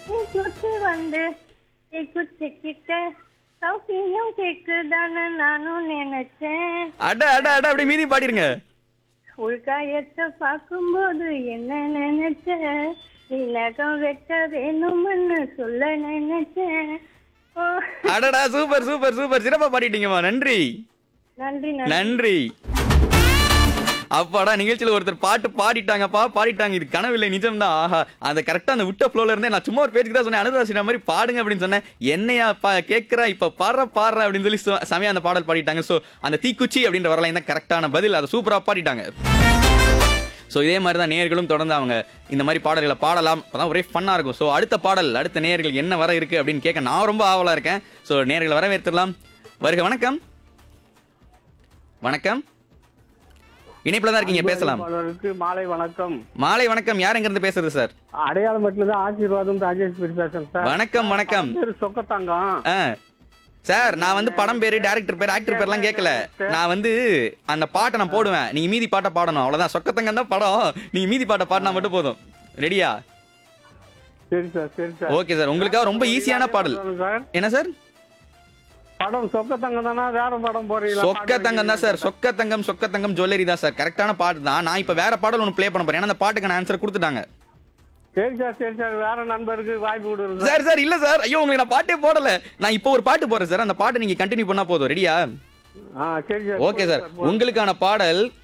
நீ சுத்தி வந்து குச்சிக்கிட்ட சௌக்கியம் கேக்குதான்னு நானும் நினைச்சேன் அட அட அட அப்படி மீதி பாடிருங்க உள்காயத்தை பார்க்கும்போது என்ன நினைச்ச இலகம் வெட்ட வேணும்னு சொல்ல நினைச்சேன் ஓ அடடா சூப்பர் சூப்பர் சூப்பர் சிறப்பா பாடிட்டீங்கம்மா நன்றி நன்றி நன்றி நன்றி அப்பாடா நிகழ்ச்சியில ஒருத்தர் பாட்டு பாடிட்டாங்கப்பா பாடிட்டாங்க இது கனவில்லை நிஜம்தான் ஆஹா அந்த கரெக்டா அந்த விட்ட ஃப்ளோல இருந்தே நான் சும்மா ஒரு பேச்சுக்கு தான் சொன்னேன் அனுராசினா மாதிரி பாடுங்க அப்படின்னு சொன்னேன் என்னையா பா கேட்கறா இப்ப பாடுற பாடுற அப்படின்னு சொல்லி சு- செமையா அந்த பாடல் பாடிட்டாங்க சோ அந்த தீக்குச்சி அப்படின்ற வரலாம் தான் கரெக்டான பதில் அதை சூப்பரா பாடிட்டாங்க ஸோ இதே மாதிரி தான் நேர்களும் தொடர்ந்து அவங்க இந்த மாதிரி பாடல்களை பாடலாம் அப்பதான் ஒரே ஃபன்னாக இருக்கும் ஸோ அடுத்த பாடல் அடுத்த நேர்கள் என்ன வர இருக்கு அப்படின்னு கேட்க நான் ரொம்ப ஆவலாக இருக்கேன் ஸோ நேர்களை வரவேற்றுலாம் வருக வணக்கம் வணக்கம் இணைப்பில் தான் இருக்கீங்க பேசலாம் அன்பர்களுக்கு மாலை வணக்கம் மாலை வணக்கம் யார் எங்கிருந்து பேசுறது சார் அடையாளம் மட்டும் தான் ஆசீர்வாதம் ராஜேஷ் பேர் பேசுறேன் சார் வணக்கம் வணக்கம் பேரு சொக்கத்தாங்கம் ஆ சார் நான் வந்து படம் பேரு டேரக்டர் பேர் ஆக்டர் பேர்லாம் கேட்கல நான் வந்து அந்த பாட்டை நான் போடுவேன் நீங்க மீதி பாட்டை பாடணும் அவ்வளவுதான் சொக்கத்தங்கம் தான் படம் நீங்க மீதி பாட்டை பாடினா மட்டும் போதும் ரெடியா சரி சார் சரி சார் ஓகே சார் உங்களுக்காக ரொம்ப ஈஸியான பாடல் சார் என்ன சார் படம் சொக்கத்தங்கம் தானா வேற படம் போறீங்களா சொக்க தங்கம் தான் சார் சொக்க தங்கம் சொக்க தங்கம் ஜுவல்லரி தான் சார் கரெக்டான பாட்டு தான் நான் இப்ப வேற பாடல் ஒன்று ப்ளே பண்ண போறேன் ஏன்னா அந்த பாட்டுக்கான ஆன்சர் கொடுத்துட்டாங்க சரி சார் சரி சார் வேற நண்பருக்கு வாய்ப்பு கொடுங்க சார் சார் சார் இல்ல சார் ஐயோ உங்களுக்கு நான் பாட்டே போடல நான் இப்போ ஒரு பாட்டு போறேன் சார் அந்த பாட்டை நீங்க கண்டினியூ பண்ணா போதும் ரெடியா ஆ சரி சார் ஓகே சார் உங்களுக்கான பாடல்